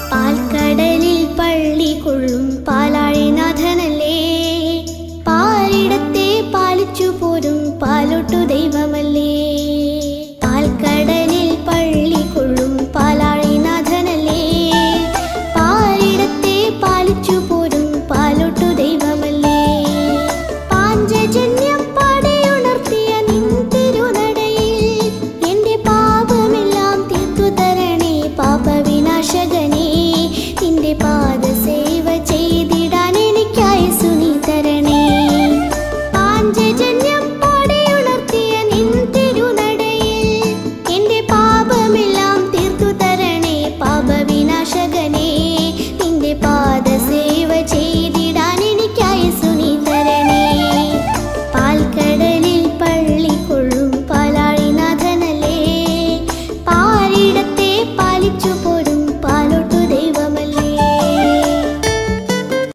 പാൽക്കടലിൽ പള്ളി കൊള്ളും പാലാഴിനാഥനല്ലേ പാരിടത്തെ പാലിച്ചു പോരും പാലൊട്ടു ദൈവമല്ലേ പാൽക്കടലിൽ പള്ളി കൊള്ളും പാലാഴിനാഥനല്ലേ പാരിടത്തെ പാലിച്ചു പോരും പാലൊട്ടു ദൈവമല്ലേ പാഞ്ചജന്യം പാടിയുണർത്തിയ നിൻ തിരുനടയിൽ എന്റെ പാപമെല്ലാം തീർത്തു തരണേ പാപവിനാശകനേ നിന്റെ പാദസേവ ചെയ്തിടാൻ എനിക്കായി സുനി തരണേ പാഞ്ചജന്യം പാടിയുണർത്തിയ നിൻ തിരുനടയിൽ എന്റെ പാപമെല്ലാം തീർത്തു തരണേ പാപവിനാശകനേ